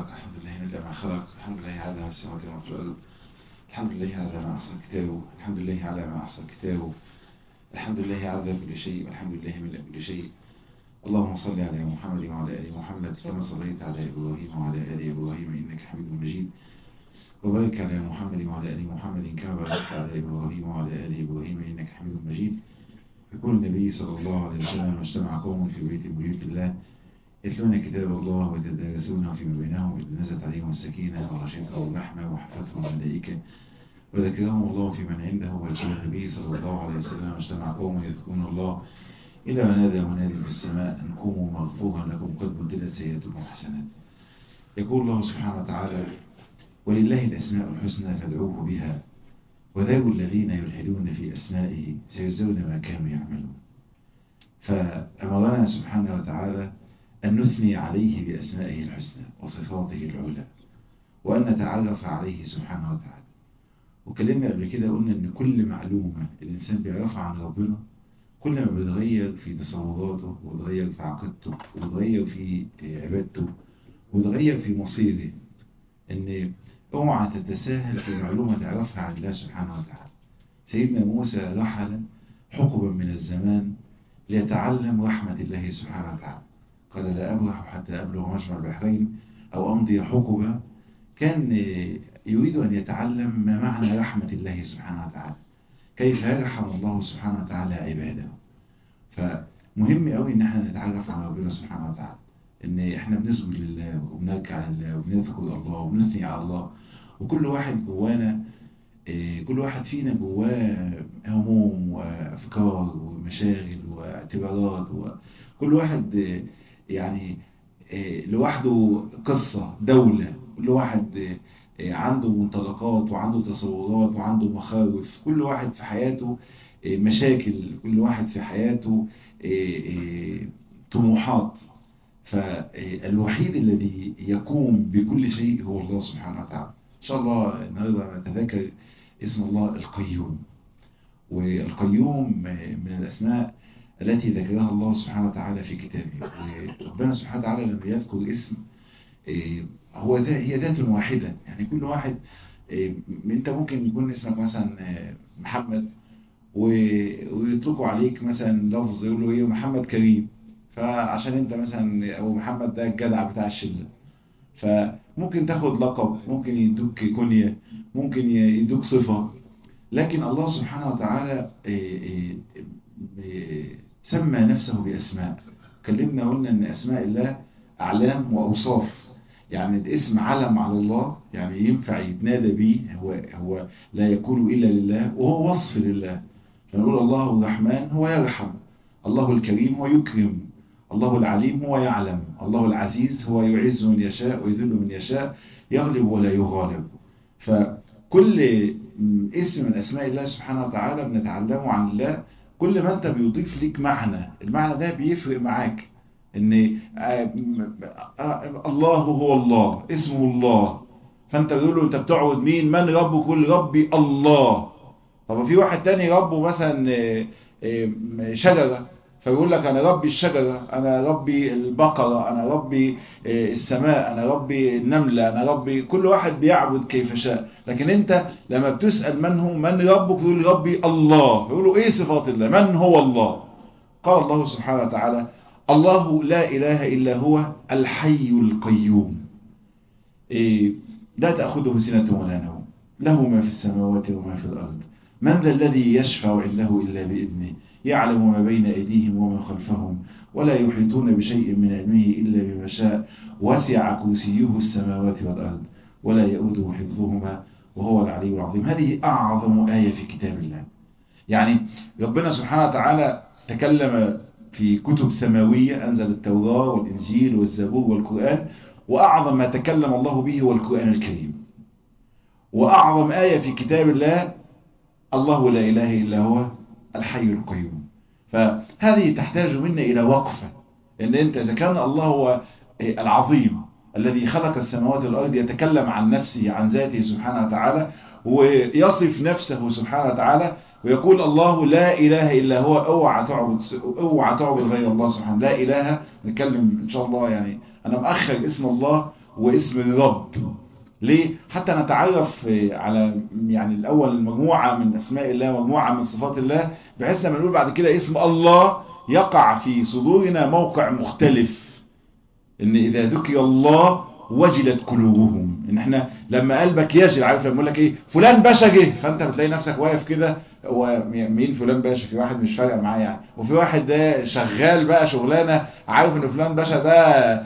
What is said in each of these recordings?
الحمد لله إلا ما خلق الحمد لله على ما السماوات وما في الأرض الحمد لله على ما أحسن كتابه الحمد لله على ما أحسن كتابه الحمد لله على كل شيء والحمد لله من كل شيء اللهم صل على محمد وعلى آل محمد كما صليت على إبراهيم وعلى آل إبراهيم إنك حميد مجيد وبارك على محمد وعلى آل محمد كما باركت على إبراهيم وعلى آل إبراهيم إنك حميد مجيد يقول النبي صلى الله عليه وسلم اجتمع قوم في بيت من بيوت الله يتلون كتاب الله ويتدارسونه فيما بينهم إذ نزلت عليهم السكينة وغشيتهم الرحمة وحفتهم الملائكة وذكرهم الله في من عنده وجاء النبي صلى الله عليه وسلم اجتمع قوم يذكرون الله إلى ما نادى منادي في السماء أن قوموا مغفورا لكم قد بدلت سيئاتكم حسنات يقول الله سبحانه وتعالى ولله الأسماء الحسنى فادعوه بها وذاقوا الذين يلحدون في أسمائه سيجزون ما كانوا يعملون فأمرنا سبحانه وتعالى أن نثني عليه بأسمائه الحسنى وصفاته العلى وأن نتعرف عليه سبحانه وتعالى وكلمنا قبل كده قلنا أن كل معلومة الإنسان بيعرفها عن ربنا كل ما بيتغير في تصوراته ويتغير في عقيدته ويتغير في عبادته ويتغير في مصيره ان اوعى تتساهل في معلومة تعرفها عن الله سبحانه وتعالى سيدنا موسى رحل حقبا من الزمان ليتعلم رحمة الله سبحانه وتعالى قال لا أبرح حتى أبلغ مجمع البحرين أو أمضي حقبا كان يريد أن يتعلم ما معنى رحمة الله سبحانه وتعالى كيف يرحم الله سبحانه وتعالى عباده فمهم قوي ان احنا نتعرف على ربنا سبحانه وتعالى ان احنا بنسجد لله وبنركع لله وبنذكر الله وبنثني على الله وكل واحد جوانا كل واحد فينا جواه هموم وافكار ومشاغل واعتبارات وكل واحد يعني لوحده قصة دولة كل واحد عنده منطلقات وعنده تصورات وعنده مخاوف كل واحد في حياته مشاكل كل واحد في حياته طموحات فالوحيد الذي يقوم بكل شيء هو الله سبحانه وتعالى إن شاء الله النهارده نتذكر اسم الله القيوم والقيوم من الأسماء التي ذكرها الله سبحانه وتعالى في كتابه وربنا سبحانه وتعالى لما يذكر اسم هو ده هي ذات واحدة يعني كل واحد انت ممكن يكون اسمك مثلا محمد ويطلقوا عليك مثلا لفظ يقولوا ايه محمد كريم فعشان انت مثلا او محمد ده الجدع بتاع الشله فممكن تاخد لقب ممكن يدوك كنية ممكن يدوك صفة لكن الله سبحانه وتعالى سمى نفسه بأسماء كلمنا قلنا ان اسماء الله اعلام واوصاف يعني الاسم علم على الله يعني ينفع يتنادى به هو هو لا يكون إلا لله وهو وصف لله فنقول الله الرحمن هو يرحم الله الكريم هو يكرم الله العليم هو يعلم الله العزيز هو يعز من يشاء ويذل من يشاء يغلب ولا يغالب فكل اسم من أسماء الله سبحانه وتعالى بنتعلمه عن الله كل ما أنت بيضيف لك معنى المعنى ده بيفرق معاك ان الله هو الله اسمه الله فانت تقول له انت بتعبد مين من ربك كل ربي الله طب في واحد تاني ربه مثلا شجرة فيقول لك انا ربي الشجرة انا ربي البقرة انا ربي السماء انا ربي النملة انا ربي كل واحد بيعبد كيف شاء لكن انت لما بتسأل من هو من ربك يقول ربي الله يقولوا ايه صفات الله من هو الله قال الله سبحانه وتعالى الله لا إله إلا هو الحي القيوم إيه لا تأخذه سنة ولا نوم له ما في السماوات وما في الأرض من ذا الذي يشفع عنده إلا بإذنه يعلم ما بين أيديهم وما خلفهم ولا يحيطون بشيء من علمه إلا بما شاء وسع كرسيه السماوات والأرض ولا يؤوده حفظهما وهو العلي العظيم هذه أعظم آية في كتاب الله يعني ربنا سبحانه وتعالى تكلم في كتب سماوية أنزل التوراة والإنجيل والزبور والقرآن وأعظم ما تكلم الله به هو القرآن الكريم وأعظم آية في كتاب الله الله لا إله إلا هو الحي القيوم فهذه تحتاج منا إلى وقفة إن أنت إذا كان الله هو العظيم الذي خلق السماوات والأرض يتكلم عن نفسه عن ذاته سبحانه وتعالى ويصف نفسه سبحانه وتعالى ويقول الله لا إله إلا هو اوعى تعبد اوعى تعبد غير الله سبحانه لا إله نتكلم إن شاء الله يعني أنا مأخر اسم الله واسم الرب ليه حتى نتعرف على يعني الاول مجموعه من اسماء الله مجموعه من صفات الله بحيث لما نقول بعد كده اسم الله يقع في صدورنا موقع مختلف ان اذا ذكر الله وجلت قلوبهم ان احنا لما قلبك يجل عارف لما يقول لك ايه فلان باشا جه فانت بتلاقي نفسك واقف كده هو مين فلان باشا في واحد مش فارق معاه يعني وفي واحد ده شغال بقى شغلانه عارف ان فلان باشا ده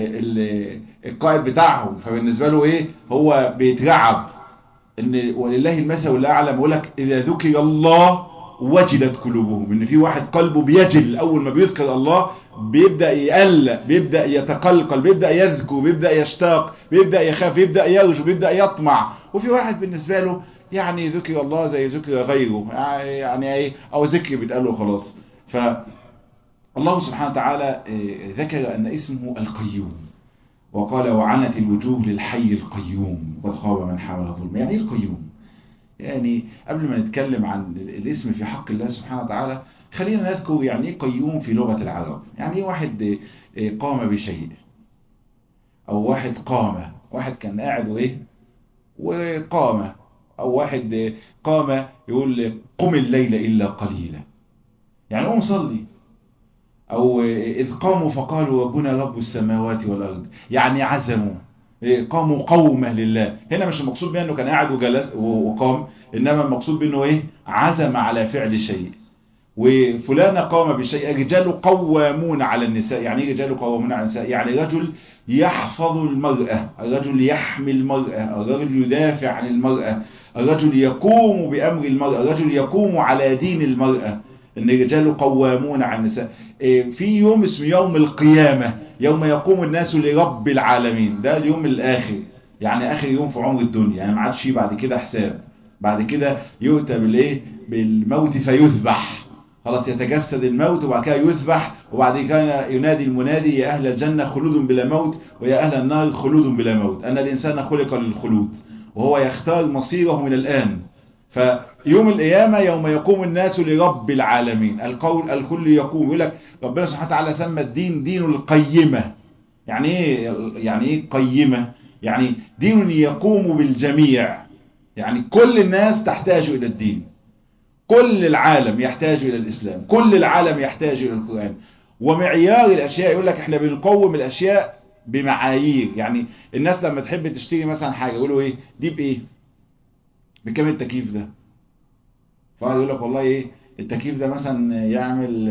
القائد بتاعهم فبالنسبه له ايه هو بيترعب ان ولله المثل الاعلى بيقول لك اذا ذكر الله وجلت قلوبهم ان في واحد قلبه بيجل اول ما بيذكر الله بيبدا يقلق بيبدا يتقلقل بيبدا يذكر بيبدا يشتاق بيبدا يخاف بيبدا يرجو بيبدا يطمع وفي واحد بالنسبه له يعني ذكر الله زي ذكر غيره يعني ايه او ذكر بيتقال له خلاص ف الله سبحانه وتعالى ذكر ان اسمه القيوم وقال وعنت الوجوه للحي القيوم قد خاب من حمل ظلم يعني ايه القيوم يعني قبل ما نتكلم عن الاسم في حق الله سبحانه وتعالى خلينا نذكر يعني ايه قيوم في لغة العرب يعني ايه واحد قام بشيء او واحد قام واحد كان قاعد وايه وقام او واحد قام يقول قم الليل الا قليلا يعني قوم صلي او اذ قاموا فقالوا ربنا رب السماوات والارض يعني عزموا قاموا قومة لله هنا مش المقصود بأنه كان قاعد وجلس وقام إنما المقصود بأنه إيه عزم على فعل شيء وفلان قام بشيء رجال قوامون على النساء يعني ايه رجال قوامون على النساء يعني رجل يحفظ المرأة الرجل يحمي المرأة الرجل يدافع عن المرأة الرجل يقوم بأمر المرأة الرجل يقوم على دين المرأة ان الرجال قوامون على النساء في يوم اسمه يوم القيامة يوم يقوم الناس لرب العالمين ده اليوم الاخر يعني اخر يوم في عمر الدنيا يعني ما عادش بعد كده حساب بعد كده يؤتى بالايه بالموت فيذبح خلاص يتجسد الموت وبعد كده يذبح وبعد كده ينادي المنادي يا اهل الجنة خلود بلا موت ويا اهل النار خلود بلا موت ان الانسان خلق للخلود وهو يختار مصيره من الان فيوم القيامة يوم يقوم الناس لرب العالمين القول الكل يقوم يقول لك ربنا سبحانه وتعالى سمى الدين دين القيمة يعني ايه يعني ايه قيمة يعني دين يقوم بالجميع يعني كل الناس تحتاج الى الدين كل العالم يحتاج الى الاسلام كل العالم يحتاج الى القرآن ومعيار الاشياء يقول لك احنا بنقوم الاشياء بمعايير يعني الناس لما تحب تشتري مثلا حاجة يقولوا ايه دي بايه بكام التكييف ده فقعد يقول لك والله ايه التكييف ده مثلا يعمل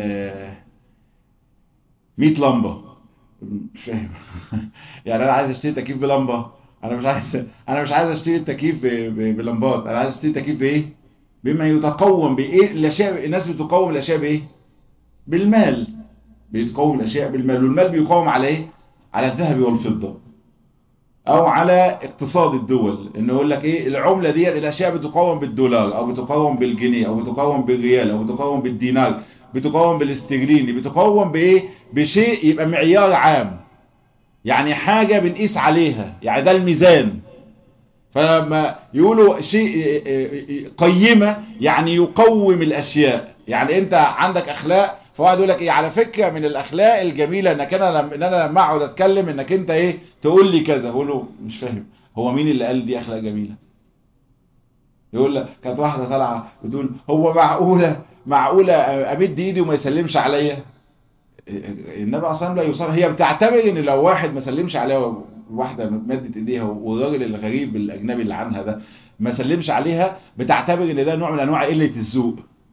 100 لمبة مش فاهم يعني انا عايز اشتري تكييف بلمبة انا مش عايز انا مش عايز اشتري التكييف بلمبات انا عايز اشتري تكييف بايه بما يتقوم بايه الاشياء الناس بتقوم الاشياء بايه بالمال بيتقوم الاشياء بالمال والمال بيقوم على ايه على الذهب والفضة او على اقتصاد الدول انه يقول لك ايه العملة ديت الاشياء بتقوم بالدولار او بتقوم بالجنيه او بتقوم بالريال او بتقوم بالدينار بتقوم بالاسترليني بتقوم بايه بشيء يبقى معيار عام يعني حاجة بنقيس عليها يعني ده الميزان فلما يقولوا شيء قيمة يعني يقوم الاشياء يعني انت عندك اخلاق فواحد يقول لك ايه على فكرة من الاخلاق الجميلة انك انا لما ان انا لما اقعد اتكلم انك انت ايه تقول لي كذا بقول له مش فاهم هو مين اللي قال دي اخلاق جميلة يقول لك كانت واحدة طالعة بتقول هو معقولة معقولة امد ايدي وما يسلمش عليا النبي اصلا لا يصار هي بتعتبر ان لو واحد ما سلمش عليها واحدة مدت ايديها والراجل الغريب الاجنبي اللي عنها ده ما سلمش عليها بتعتبر ان ده نوع من انواع قلة الذوق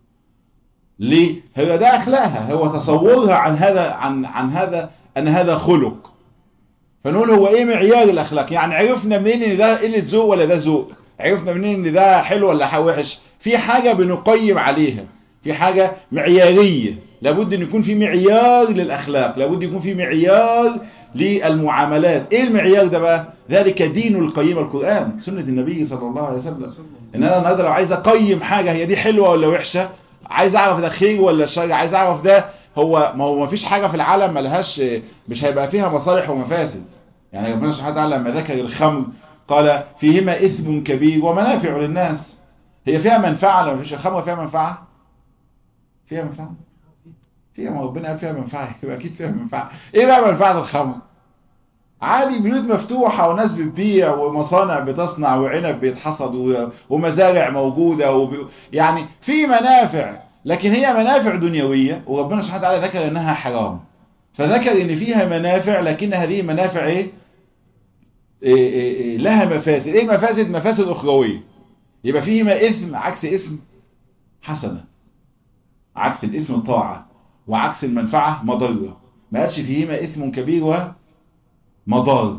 ليه هو ده اخلاقها هو تصورها عن هذا عن عن هذا ان هذا خلق فنقول هو ايه معيار الاخلاق يعني عرفنا منين ان ده قله ذوق ولا ده ذوق عرفنا منين ان ده حلو ولا وحش في حاجه بنقيم عليها في حاجه معياريه لابد ان يكون في معيار للاخلاق لابد يكون في معيار للمعاملات ايه المعيار ده بقى ذلك دين القيم القرآن سنة النبي صلى الله عليه وسلم ان انا النهارده لو عايز اقيم حاجة هي دي حلوة ولا وحشة عايز اعرف ده خير ولا شر عايز اعرف ده هو ما هو ما فيش حاجة في العالم ملهاش مش هيبقى فيها مصالح ومفاسد يعني ربنا سبحانه وتعالى لما ذكر الخمر قال فيهما اثم كبير ومنافع للناس هي فيها منفعة ولا مفيش الخمر فيها منفعة فيها منفعة فيها ما ربنا قال فيها منفعة يبقى اكيد فيها منفعة ايه بقى منفعة الخمر عادي بيوت مفتوحة وناس بتبيع ومصانع بتصنع وعنب بيتحصد ومزارع موجودة وبي... يعني في منافع لكن هي منافع دنيوية وربنا سبحانه وتعالى ذكر انها حرام فذكر ان فيها منافع لكن هذه منافع ايه, إيه, إيه, إيه لها مفاسد ايه المفاسد مفاسد اخروية يبقى فيهما اثم عكس اسم حسنة عكس الاسم طاعة وعكس المنفعة مضرة ما قالش فيهما اثم كبير ومضار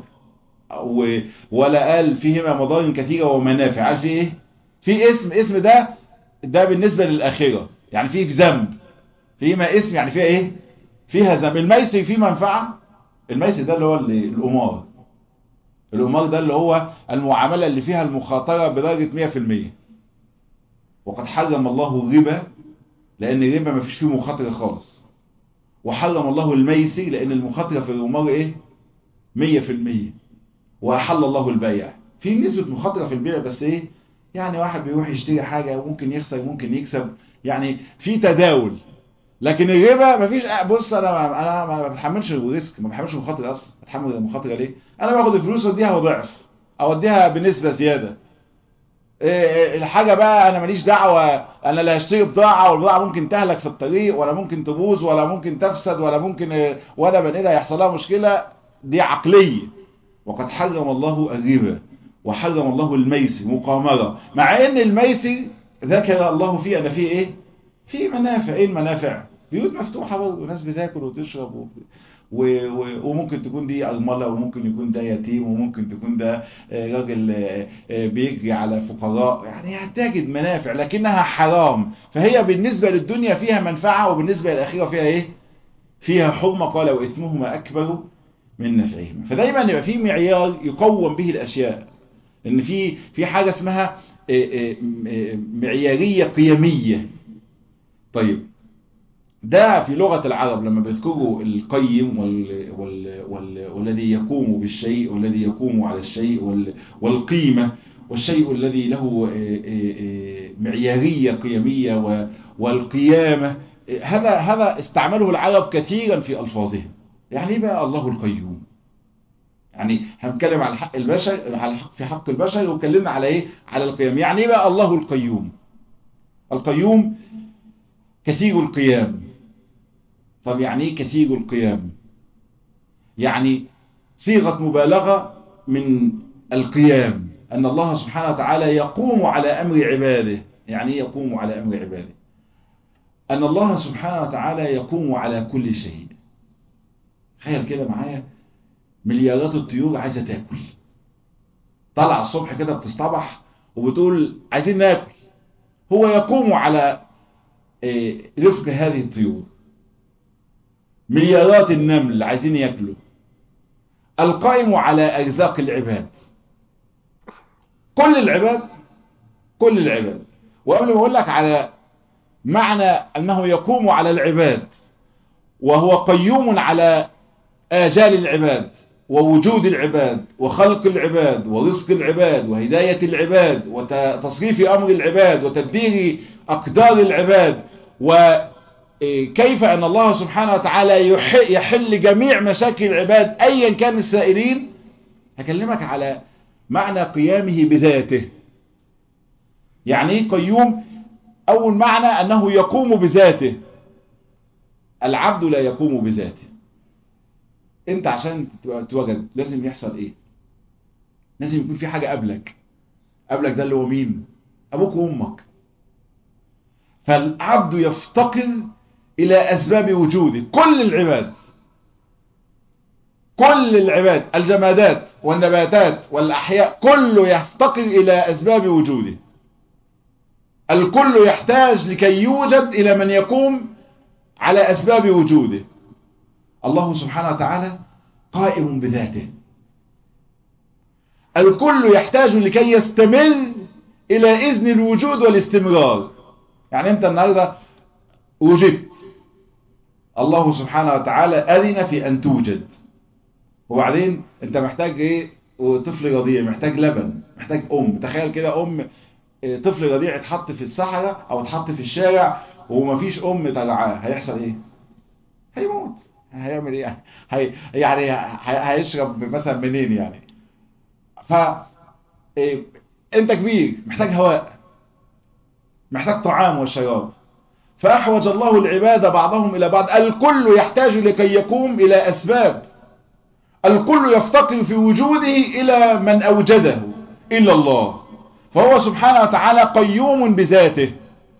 ولا قال فيهما مضار كثيرة ومنافع قال في ايه في اسم اسم ده ده بالنسبة للآخرة يعني فيه ذنب فيهما اسم يعني فيها ايه فيها ذنب الميسر فيه منفعة الميسر ده اللي هو الأمار الأمار ده اللي هو المعاملة اللي فيها المخاطرة بدرجة 100% وقد حرم الله الربا لأن الربا ما فيش فيه مخاطرة خالص وحرم الله الميسر لأن المخاطرة في الأمار إيه 100% وأحل الله البيع في نسبة مخاطرة في البيع بس إيه يعني واحد بيروح يشتري حاجة وممكن يخسر ممكن يكسب يعني في تداول لكن الربا مفيش بص انا انا ما بتحملش الريسك ما بتحملش المخاطره اصلا بتحمل المخاطره ليه انا باخد الفلوس واديها ضعف او اديها بنسبه زياده الحاجه بقى انا ماليش دعوه انا لا هشتري بضاعه والبضاعه ممكن تهلك في الطريق ولا ممكن تبوظ ولا ممكن تفسد ولا ممكن ولا بنقلها يحصل لها مشكله دي عقليه وقد حرم الله الربا وحرم الله الميسر مقامره مع ان الميسر ذكر الله فيه ان فيه ايه في منافع ايه المنافع بيوت مفتوحه برضه ناس بتاكل وتشرب و... و... و... وممكن تكون دي ارمله وممكن يكون ده يتيم وممكن تكون ده راجل بيجري على فقراء يعني هتجد منافع لكنها حرام فهي بالنسبه للدنيا فيها منفعه وبالنسبه للاخره فيها ايه فيها حرمه قال واثمهما اكبر من نفعهما فدايما يبقى في معيار يقوم به الاشياء ان في في حاجه اسمها معياريه قيميه طيب ده في لغة العرب لما بيذكروا القيم وال وال وال والذي يقوم بالشيء والذي يقوم على الشيء وال والقيمة والشيء الذي له معيارية قيمية والقيامة هذا هذا استعمله العرب كثيرا في ألفاظهم يعني ايه بقى الله القيوم يعني هنتكلم على حق البشر على حق في حق البشر واتكلمنا على ايه على القيام يعني ايه بقى الله القيوم القيوم كثير القيام طب يعني ايه كثير القيام يعني صيغة مبالغة من القيام أن الله سبحانه وتعالى يقوم على أمر عباده يعني ايه يقوم على أمر عباده أن الله سبحانه وتعالى يقوم على كل شيء تخيل كده معايا مليارات الطيور عايزة تاكل طلع الصبح كده بتصطبح وبتقول عايزين ناكل هو يقوم على رزق هذه الطيور مليارات النمل عايزين ياكلوا القائم على ارزاق العباد كل العباد كل العباد وقبل ما اقول لك على معنى انه يقوم على العباد وهو قيوم على آجال العباد ووجود العباد وخلق العباد ورزق العباد وهداية العباد وتصريف أمر العباد وتدبير أقدار العباد وكيف أن الله سبحانه وتعالى يحل جميع مشاكل العباد أيا كان السائلين هكلمك على معنى قيامه بذاته يعني ايه قيوم أول معنى أنه يقوم بذاته العبد لا يقوم بذاته انت عشان تتوجد لازم يحصل ايه لازم يكون في حاجة قبلك قبلك ده اللي هو مين ابوك وامك فالعبد يفتقر الى اسباب وجوده كل العباد كل العباد الجمادات والنباتات والاحياء كله يفتقر الى اسباب وجوده الكل يحتاج لكي يوجد الى من يقوم على اسباب وجوده الله سبحانه وتعالى قائم بذاته الكل يحتاج لكي يستمر إلى إذن الوجود والاستمرار يعني أنت النهاردة وجدت الله سبحانه وتعالى أذن في أن توجد وبعدين أنت محتاج إيه طفل رضيع محتاج لبن محتاج أم تخيل كده أم طفل رضيع اتحط في الصحراء أو اتحط في الشارع ومفيش أم ترعاه هيحصل إيه هيموت هيعمل ايه هي يعني هيشرب مثلا منين يعني ف إيه انت كبير محتاج هواء محتاج طعام وشراب فأحوج الله العباد بعضهم إلى بعض الكل يحتاج لكي يقوم إلى أسباب الكل يفتقر في وجوده إلى من أوجده إلا الله فهو سبحانه وتعالى قيوم بذاته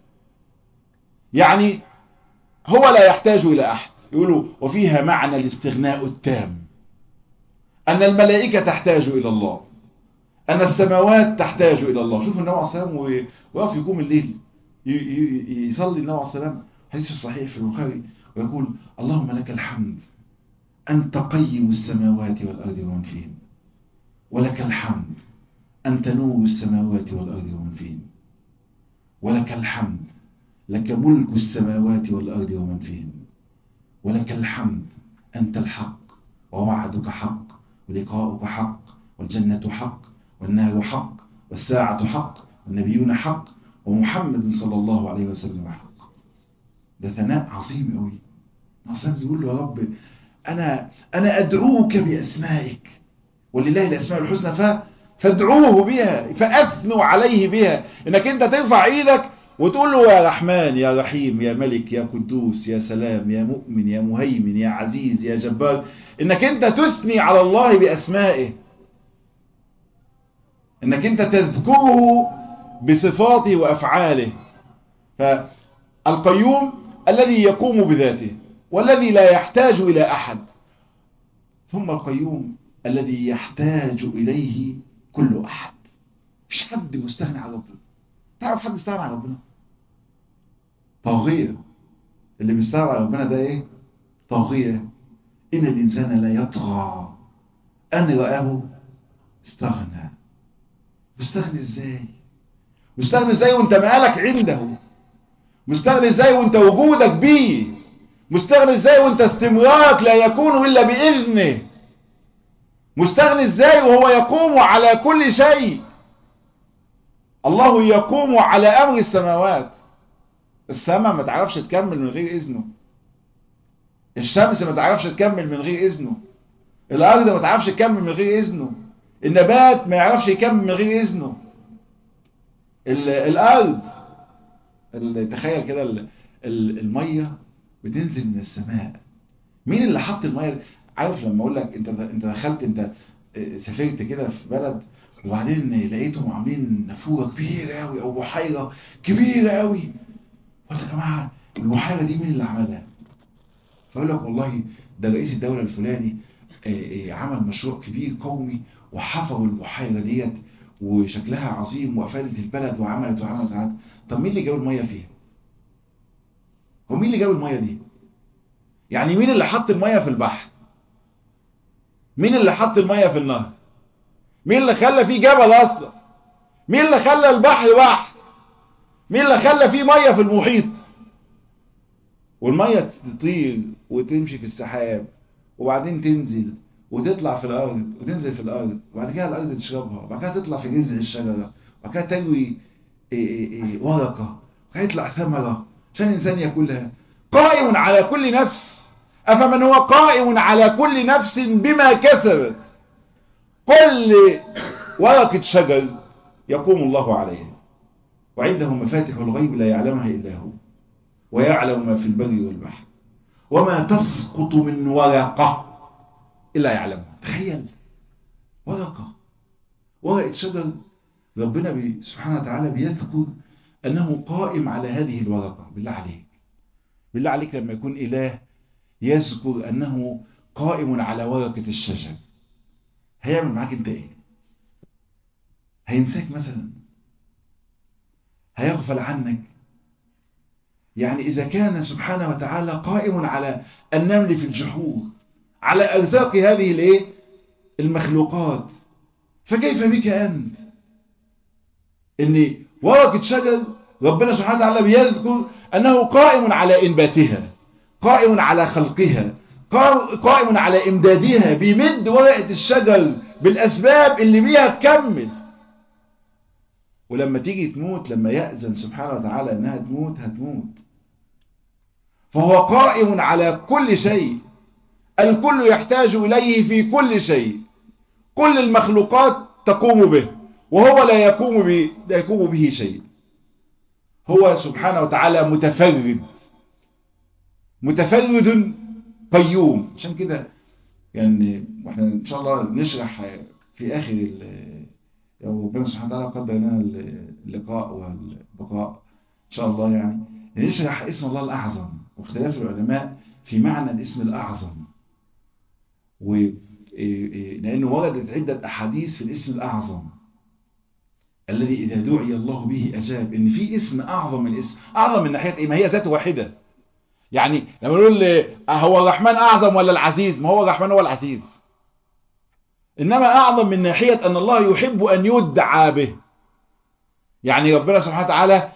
يعني هو لا يحتاج إلى أحد يقولوا وفيها معنى الاستغناء التام أن الملائكة تحتاج إلى الله أن السماوات تحتاج إلى الله شوف النبي عليه السلام ويقف يقوم الليل يصلي النبي عليه السلام حديث الصحيح في البخاري ويقول اللهم لك الحمد أنت قيم السماوات والأرض ومن فيهن ولك الحمد أنت نور السماوات والأرض ومن فيهن ولك الحمد لك ملك السماوات والأرض ومن فيهن ولك الحمد أنت الحق ووعدك حق ولقاؤك حق والجنة حق والنار حق والساعة حق والنبيون حق ومحمد صلى الله عليه وسلم حق ده ثناء عظيم قوي نصر يقول له يا رب أنا, أنا أدعوك بأسمائك ولله الأسماء الحسنى ف... فادعوه بها فأثنوا عليه بها إنك أنت ترفع إيدك وتقول له يا رحمن يا رحيم يا ملك يا قدوس يا سلام يا مؤمن يا مهيمن يا عزيز يا جبار إنك أنت تثني على الله بأسمائه إنك أنت تذكره بصفاته وأفعاله فالقيوم الذي يقوم بذاته والذي لا يحتاج إلى أحد ثم القيوم الذي يحتاج إليه كل أحد مش حد مستغني عن ربنا تعرف حد استغنى عن ربنا طاغية اللي بيستغنى عن ربنا ده ايه طاغية إن الإنسان لا يطغى أن رآه استغنى مستغني ازاي مستغني ازاي وانت مالك عنده مستغني ازاي وانت وجودك بيه مستغني ازاي وانت استمرارك لا يكون الا باذنه مستغني ازاي وهو يقوم على كل شيء الله يقوم على امر السماوات السماء ما تعرفش تكمل من غير اذنه الشمس ما تعرفش تكمل من غير اذنه الارض ما تعرفش تكمل من غير اذنه النبات ما يعرفش يكمل من غير اذنه الارض تخيل كده الميه بتنزل من السماء مين اللي حط الميه عارف لما اقول لك انت انت دخلت انت سافرت كده في بلد وبعدين لقيتهم عاملين نافوره كبيره قوي او بحيره كبيره قوي قلت يا جماعه البحيره دي مين اللي عملها فيقول لك والله ده رئيس الدوله الفلاني عمل مشروع كبير قومي وحفروا البحيره ديت وشكلها عظيم وافادت البلد وعملت وعملت وعملت طب مين اللي جاب الميه فيها هو مين اللي جاب الميه دي يعني مين اللي حط الميه في البحر مين اللي حط الميه في النهر مين اللي خلى فيه جبل اصلا مين اللي خلى البحر بحر مين اللي خلى فيه ميه في المحيط والميه تطير وتمشي في السحاب وبعدين تنزل وتطلع في الارض وتنزل في الارض وبعد كده الارض تشربها وبعد كده تطلع في جذع الشجره وبعد كده تروي ورقه وهيطلع ثمره عشان الانسان ياكلها قائم على كل نفس افمن هو قائم على كل نفس بما كسبت كل ورقه شجر يقوم الله عليها وعنده مفاتح الغيب لا يعلمها الا هو ويعلم ما في البر والبحر وما تسقط من ورقه إلا يعلمها تخيل ورقة ورقة شجر ربنا بي سبحانه وتعالى بيذكر أنه قائم على هذه الورقة بالله عليك بالله عليك لما يكون إله يذكر أنه قائم على ورقة الشجر هيعمل معاك انت ايه هينساك مثلا هيغفل عنك يعني إذا كان سبحانه وتعالى قائم على النمل في الجحور على أرزاق هذه الايه المخلوقات فكيف بك أنت ان ورقة شجر ربنا سبحانه وتعالى بيذكر أنه قائم على إنباتها قائم على خلقها قائم على إمدادها بيمد ورقة الشجر بالأسباب اللي بيها تكمل ولما تيجي تموت لما يأذن سبحانه وتعالى أنها تموت هتموت فهو قائم على كل شيء الكل يحتاج إليه في كل شيء كل المخلوقات تقوم به وهو لا يقوم به, لا يقوم به شيء هو سبحانه وتعالى متفرد متفرد قيوم عشان كده يعني واحنا ان شاء الله نشرح في اخر ربنا سبحانه وتعالى قدر لنا اللقاء والبقاء ان شاء الله يعني نشرح اسم الله الاعظم واختلاف العلماء في معنى الاسم الاعظم و لانه وردت عده احاديث في الاسم الاعظم الذي اذا دعي الله به اجاب ان في اسم اعظم من الاسم اعظم من ناحيه ايه ما هي ذات واحده يعني لما نقول هو الرحمن اعظم ولا العزيز ما هو الرحمن هو العزيز انما اعظم من ناحية ان الله يحب ان يدعى به يعني ربنا سبحانه وتعالى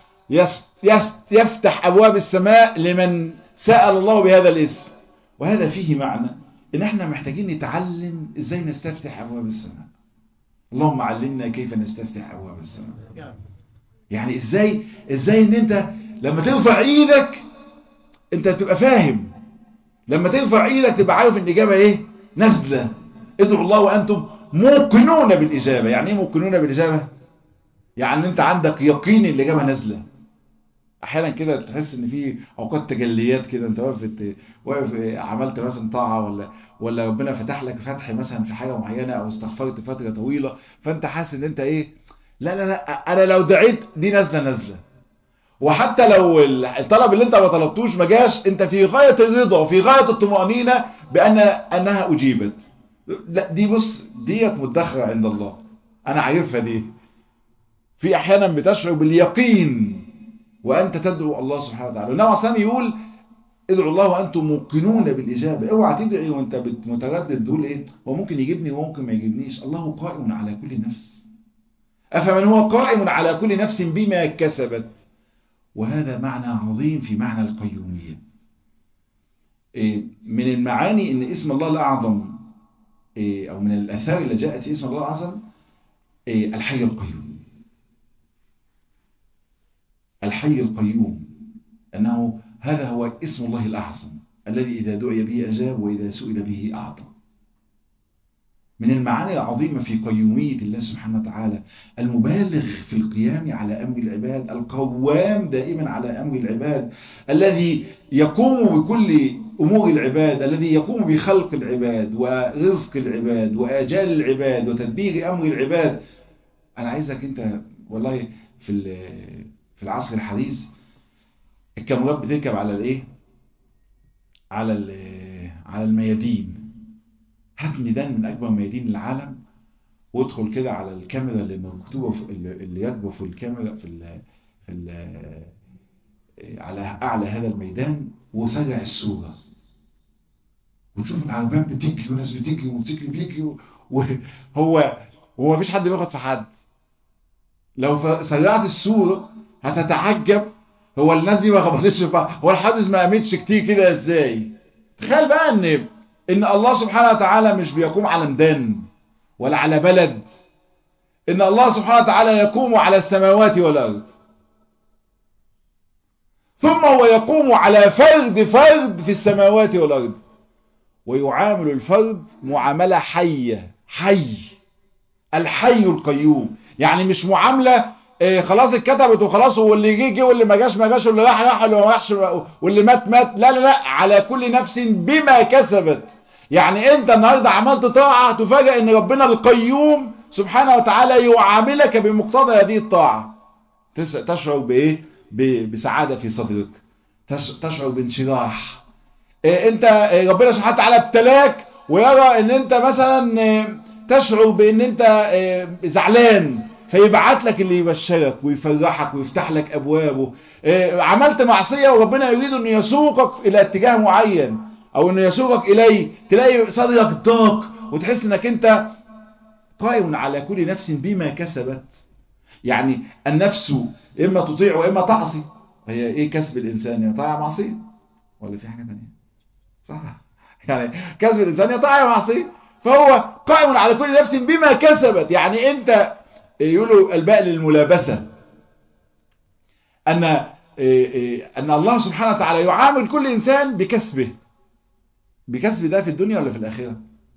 يفتح ابواب السماء لمن سأل الله بهذا الاسم وهذا فيه معنى ان احنا محتاجين نتعلم ازاي نستفتح ابواب السماء اللهم علمنا كيف نستفتح ابواب السماء يعني ازاي ازاي ان انت لما ترفع ايدك انت تبقى فاهم لما ترفع ايدك تبقى عارف ان الاجابه ايه نازله ادعوا الله وانتم موقنون بالاجابه يعني ايه موقنون بالاجابه يعني انت عندك يقين ان الاجابه نازله احيانا كده تحس ان في اوقات تجليات كده انت واقف واقف عملت مثلا طاعه ولا ولا ربنا فتح لك فتح مثلا في حاجه معينه او استغفرت فتره طويله فانت حاسس ان انت ايه لا لا لا انا لو دعيت دي نازله نازله وحتى لو الطلب اللي انت ما طلبتوش ما جاش انت في غايه الرضا وفي غايه الطمانينه بان انها اجيبت لا دي بص ديت مدخره عند الله انا عارفها دي في احيانا بتشعر باليقين وانت تدعو الله سبحانه وتعالى النبي صلى يقول ادعوا الله وانتم موقنون بالاجابه اوعى تدعي وانت متردد تقول ايه هو ممكن يجيبني وممكن ما يجيبنيش الله قائم على كل نفس افمن هو قائم على كل نفس بما كسبت وهذا معنى عظيم في معنى القيوميه من المعاني ان اسم الله الاعظم او من الاثار اللي جاءت في اسم الله الاعظم الحي القيوم الحي القيوم أنه هذا هو اسم الله الأعظم الذي إذا دعي به أجاب وإذا سئل به أعطى من المعاني العظيمة في قيومية الله سبحانه وتعالى المبالغ في القيام على أمر العباد القوام دائما على أمر العباد الذي يقوم بكل أمور العباد الذي يقوم بخلق العباد ورزق العباد وآجال العباد وتدبير أمر العباد أنا عايزك أنت والله في في العصر الحديث الكاميرات بتركب على الايه على على الميادين هات ميدان من اكبر ميادين العالم وادخل كده على الكاميرا اللي مكتوبه اللي يكبر في الكاميرا في ال في ال على اعلى هذا الميدان وسرع الصوره وتشوف العربيات بتجري وناس بتجري وموتوسيكل بيجري وهو هو مفيش حد بياخد في حد لو سرعت الصوره هتتعجب هو الناس دي ما خبطتش هو الحادث ما قامتش كتير كده ازاي تخيل بقى ان ان الله سبحانه وتعالى مش بيقوم على ميدان ولا على بلد ان الله سبحانه وتعالى يقوم على السماوات والارض ثم هو يقوم على فرد فرد في السماوات والارض ويعامل الفرد معامله حيه حي الحي القيوم يعني مش معامله إيه خلاص اتكتبت وخلاص واللي جه جه واللي ما جاش ما جاش واللي راح راح واللي ما راحش واللي مات مات لا لا لا على كل نفس بما كسبت يعني انت النهارده عملت طاعه تفاجئ ان ربنا القيوم سبحانه وتعالى يعاملك بمقتضى هذه الطاعه تشعر بايه بسعاده في صدرك تشعر بانشراح إيه انت إيه ربنا سبحانه وتعالى ابتلاك ويرى ان انت مثلا تشعر بان انت زعلان فيبعت لك اللي يبشرك ويفرحك ويفتح لك ابوابه إيه عملت معصيه وربنا يريد ان يسوقك الى اتجاه معين او انه يسوقك اليه تلاقي صدرك ضاق وتحس انك انت قائم على كل نفس بما كسبت يعني النفس اما تطيع واما تعصي هي ايه كسب الانسان يا طاعه معصيه ولا في حاجه ثانيه صح يعني كسب الانسان يا طاعه معصيه فهو قائم على كل نفس بما كسبت يعني انت يقولوا الباء للملابسة أن أن الله سبحانه وتعالى يعامل كل إنسان بكسبه بكسب ده في الدنيا ولا في الآخرة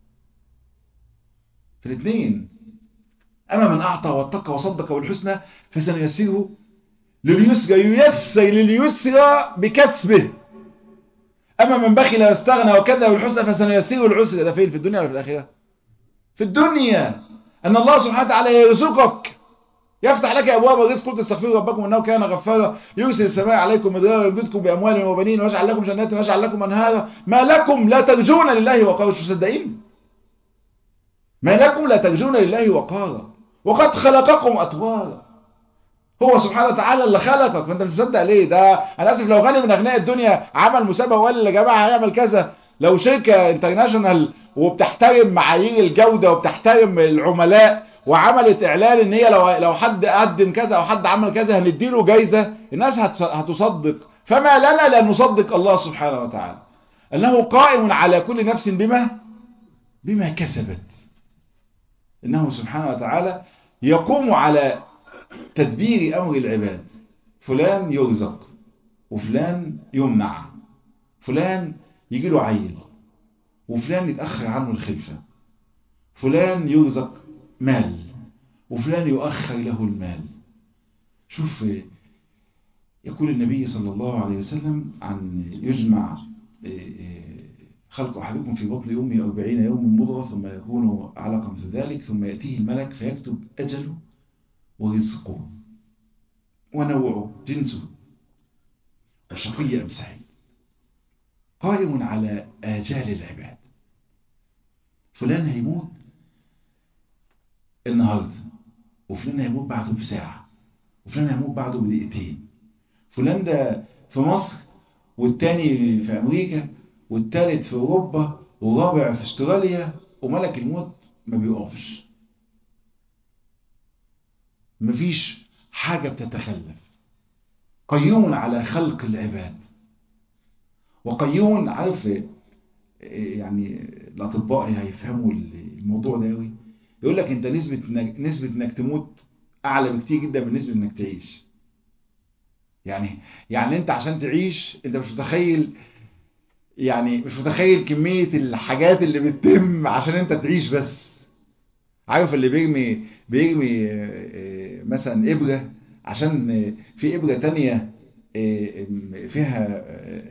في الاثنين أما من أعطى واتقى وصدق بالحسنى فسنيسره لليسرى ييسر لليسرى بكسبه أما من بخل واستغنى وكذب بالحسنى فسنيسره العسرى ده فين في الدنيا ولا في الآخرة في الدنيا أن الله سبحانه وتعالى يرزقك يفتح لك أبواب الرزق قلت استغفروا ربكم إنه كان غفارا يرسل السماء عليكم مدرارا يمددكم بأموال وبنين ويجعل لكم جنات ويجعل لكم أنهارا ما لكم لا ترجون لله وقارا مش مصدقين ما لكم لا ترجون لله وقارا وقد خلقكم أطوارا هو سبحانه وتعالى اللي خلقك فانت مش مصدق ليه ده انا اسف لو غني من اغنياء الدنيا عمل مسابقه وقال يا جماعه هيعمل كذا لو شركه انترناشونال وبتحترم معايير الجوده وبتحترم العملاء وعملت اعلان ان هي لو لو حد قدم كذا او حد عمل كذا هنديله جايزه الناس هتصدق فما لنا لا نصدق الله سبحانه وتعالى انه قائم على كل نفس بما بما كسبت انه سبحانه وتعالى يقوم على تدبير امر العباد فلان يرزق وفلان يمنع فلان يجي له عيل وفلان يتأخر عنه الخلفة فلان يرزق مال وفلان يؤخر له المال شوف يقول النبي صلى الله عليه وسلم عن يجمع خلق أحدكم في بطن أمه أربعين يوم مضغة ثم يكون علقا مثل ذلك ثم يأتيه الملك فيكتب أجله ورزقه ونوعه جنسه وشقي أم سعيد قائم على آجال العباد فلان هيموت النهاردة وفلان هيموت بعده بساعة وفلان هيموت بعده بدقيقتين فلان ده في مصر والتاني في أمريكا والتالت في أوروبا والرابع في استراليا وملك الموت ما بيقفش مفيش حاجة بتتخلف قيوم على خلق العباد وقيوم عارف يعني الأطباء هيفهموا الموضوع ده قوي يقول لك انت نسبة انك, نسبة انك تموت اعلى بكتير جدا من نسبة انك تعيش يعني يعني انت عشان تعيش انت مش متخيل يعني مش متخيل كمية الحاجات اللي بتتم عشان انت تعيش بس عارف اللي بيرمي بيرمي مثلا ابرة عشان في ابرة تانية فيها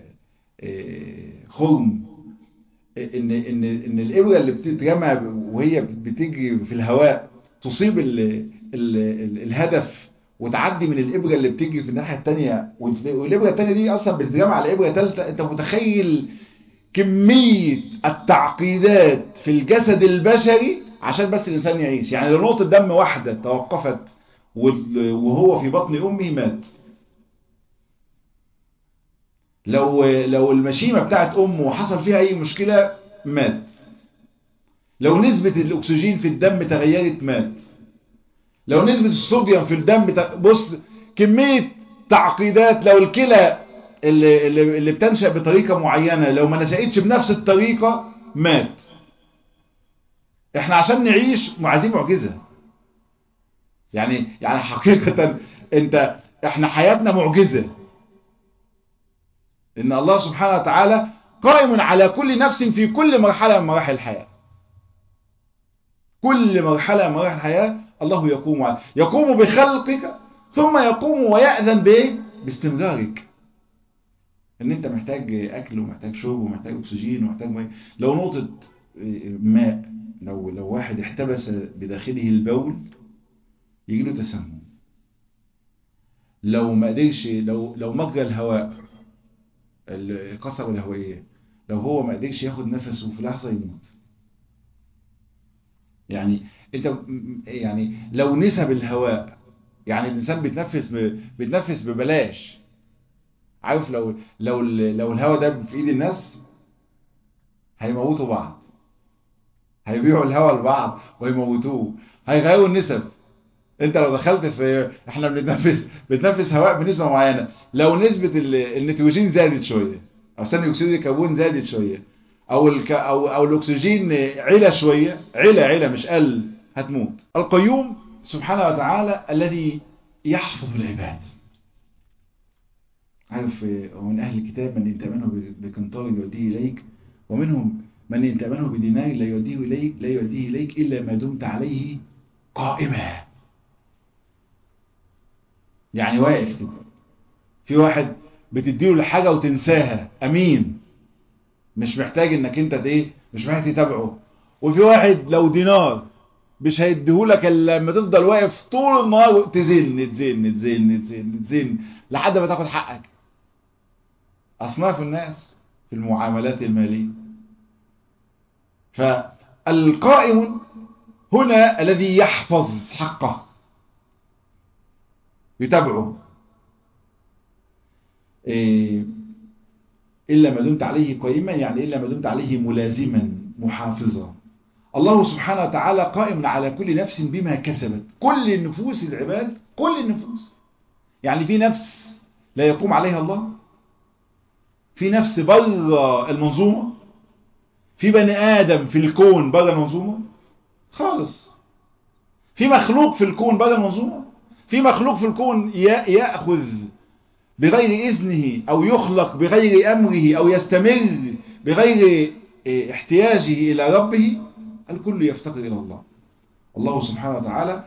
خرم ان ان ان الابره اللي بتترمى وهي بتجري في الهواء تصيب ال ال ال الهدف وتعدي من الابره اللي بتجري في الناحيه الثانيه والابره الثانيه دي اصلا بتترمى على ابره ثالثه انت متخيل كميه التعقيدات في الجسد البشري عشان بس الانسان يعيش يعني لو نقطه دم واحده توقفت وهو في بطن امه مات لو لو المشيمه بتاعت امه حصل فيها اي مشكله مات لو نسبه الاكسجين في الدم تغيرت مات لو نسبه الصوديوم في الدم ت... بص كميه تعقيدات لو الكلى اللي, اللي, اللي بتنشا بطريقه معينه لو ما نشاتش بنفس الطريقه مات احنا عشان نعيش عايزين معجزه يعني يعني حقيقه انت احنا حياتنا معجزه إن الله سبحانه وتعالى قائم على كل نفس في كل مرحلة من مراحل الحياة كل مرحلة من مراحل الحياة الله يقوم على يقوم بخلقك ثم يقوم ويأذن بإيه؟ باستمرارك ان انت محتاج اكل ومحتاج شرب ومحتاج اكسجين ومحتاج ماء لو نقطة ماء لو لو واحد احتبس بداخله البول يجي له تسمم لو ما قدرش لو لو مجرى الهواء القصبة الهوائية لو هو ما قدرش ياخد نفسه في لحظة يموت يعني انت يعني لو نسب الهواء يعني الانسان بيتنفس ب... بيتنفس ببلاش عارف لو لو لو الهواء ده في ايد الناس هيموتوا بعض هيبيعوا الهواء لبعض ويموتوه هيغيروا النسب انت لو دخلت في احنا بنتنفس بنتنفس هواء بنسبه معينه لو نسبه النيتروجين زادت شويه او ثاني اكسيد الكربون زادت شويه او الك او او الاكسجين علا شويه علا علا مش قل هتموت القيوم سبحانه وتعالى الذي يحفظ العباد عارف ومن اهل الكتاب من ان تامنه بقنطار يوديه اليك ومنهم من إن تأمنه بدينار لا يؤديه إليك لا يؤديه إليك إلا ما دمت عليه قائما يعني واقف كده في واحد بتديله الحاجة وتنساها أمين مش محتاج انك انت ايه مش محتاج تتابعه وفي واحد لو دينار مش هيديهولك الا لما تفضل واقف طول النهار تزن تزن تزن تزن تزن لحد ما تاخد حقك اصناف الناس في المعاملات الماليه فالقائم هنا الذي يحفظ حقه يتابعه إيه إلا ما دمت عليه قائما يعني إلا ما دمت عليه ملازما محافظا الله سبحانه وتعالى قائم على كل نفس بما كسبت كل النفوس العباد كل النفوس يعني في نفس لا يقوم عليها الله في نفس بره المنظومة في بني آدم في الكون بره المنظومة خالص في مخلوق في الكون بره المنظومة في مخلوق في الكون يأخذ بغير إذنه أو يخلق بغير أمره أو يستمر بغير احتياجه إلى ربه الكل يفتقر إلى الله الله سبحانه وتعالى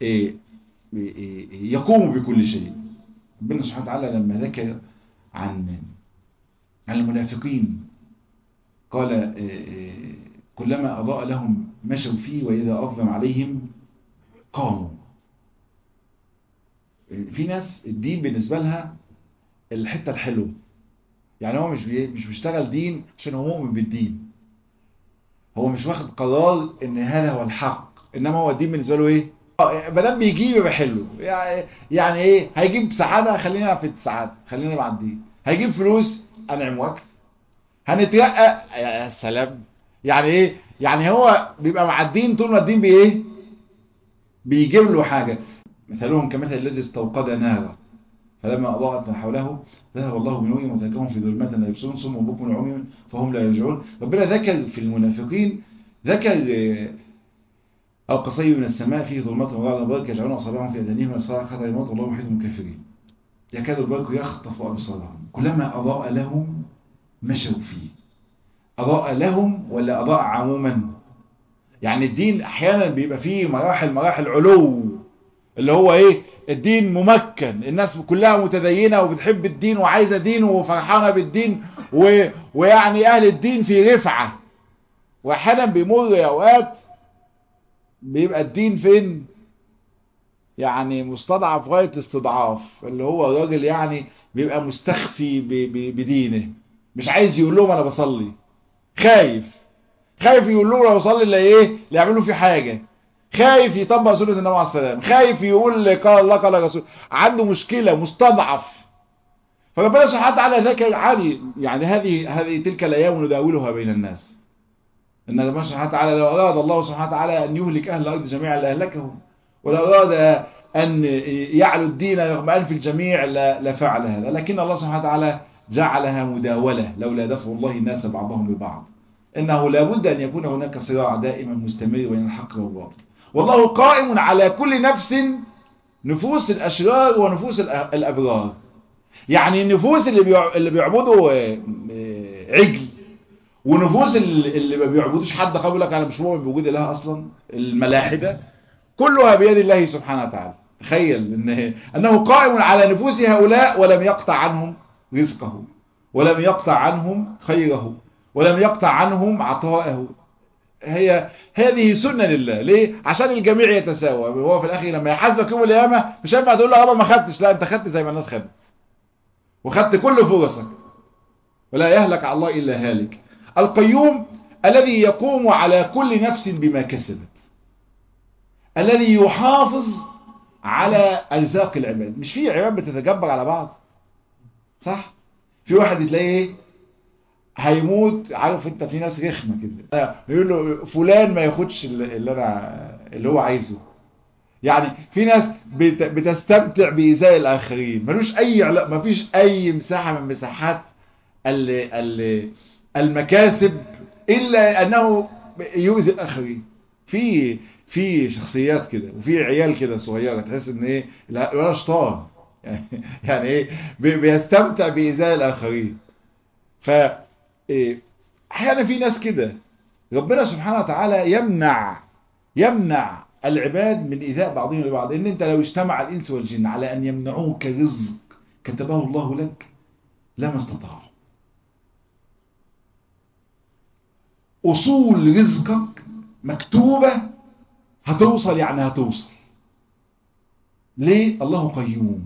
يقوم بكل شيء ربنا سبحانه وتعالى لما ذكر عن عن المنافقين قال كلما أضاء لهم مشوا فيه وإذا أظلم عليهم قاموا في ناس الدين بالنسبة لها الحتة الحلوة يعني هو مش بي... مش بيشتغل دين عشان هو مؤمن بالدين هو مش واخد قرار ان هذا هو الحق انما هو الدين بالنسبة له ايه مادام بيجيب يبقى حلو يعني يعني ايه هيجيب سعادة خلينا في السعادة خلينا مع الدين هيجيب فلوس انعم واكل هنترقى يا سلام يعني ايه يعني هو بيبقى مع الدين طول ما الدين بايه بيجيب له حاجة مثلهم كمثل الذي استوقد نارا فلما أضاءت ما حوله ذهب الله بنورهم وتركهم في ظلمات لا يبصرون صم وبكم عمي فهم لا يرجعون ربنا ذكر في المنافقين ذكر أو قصي من السماء فيه ظلمات وغير برك يجعلون أصابعهم في أذانهم من الصلاة خطر الموت والله محيط بالكافرين يكاد البرك يخطف أبصارهم كلما أضاء لهم مشوا فيه أضاء لهم ولا أضاء عموما يعني الدين أحيانا بيبقى فيه مراحل مراحل علو اللي هو ايه الدين ممكن الناس كلها متدينة وبتحب الدين وعايزة دين وفرحانة بالدين و... ويعني اهل الدين في رفعة واحيانا بيمر اوقات بيبقى الدين فين يعني مستضعف غاية الاستضعاف اللي هو الراجل يعني بيبقى مستخفي ب... ب... بدينه مش عايز يقول لهم انا بصلي خايف خايف يقول لهم انا بصلي اللي ايه اللي يعملوا فيه حاجة خايف يطبق سنة النبي عليه السلام خايف يقول قال الله قال رسول عنده مشكلة مستضعف فربنا سبحانه وتعالى ذكر عادي يعني هذه هذه تلك الايام نداولها بين الناس ان ربنا سبحانه وتعالى لو اراد الله سبحانه وتعالى ان يهلك اهل الارض جميعا لاهلكهم ولو اراد ان يعلو الدين رغم انف الجميع لفعل هذا لكن الله سبحانه وتعالى جعلها مداولة لولا دفع الله الناس بعضهم ببعض انه لابد ان يكون هناك صراع دائما مستمر بين الحق والباطل والله قائم على كل نفس نفوس الأشرار ونفوس الأبرار يعني النفوس اللي اللي بيعبدوا عجل ونفوس اللي ما بيعبدوش حد قبل لك انا مش مؤمن بوجود الله اصلا الملاحده كلها بيد الله سبحانه وتعالى تخيل ان انه قائم على نفوس هؤلاء ولم يقطع عنهم رزقه ولم يقطع عنهم خيره ولم يقطع عنهم عطاءه هي هذه سنة لله ليه عشان الجميع يتساوى هو في الاخر لما يحاسبك يوم القيامه مش هينفع تقول له يابا ما خدتش لا انت خدت زي ما الناس خدت وخدت كل فرصك ولا يهلك على الله الا هالك القيوم الذي يقوم على كل نفس بما كسبت الذي يحافظ على ارزاق العباد مش في عباد بتتجبر على بعض صح في واحد تلاقيه هيموت عارف انت في ناس رخمه كده يقول له فلان ما ياخدش اللي انا اللي هو عايزه يعني في ناس بتستمتع بايذاء الاخرين ملوش اي علاقه ما فيش اي مساحه من مساحات المكاسب الا انه يؤذي الاخرين في في شخصيات كده وفي عيال كده صغيره تحس ان ايه ولا شطان يعني, يعني ايه بيستمتع بايذاء الاخرين ف احيانا في ناس كده ربنا سبحانه وتعالى يمنع يمنع العباد من ايذاء بعضهم لبعض ان انت لو اجتمع الانس والجن على ان يمنعوك رزق كتبه الله لك لما استطاعوا اصول رزقك مكتوبة هتوصل يعني هتوصل ليه الله قيوم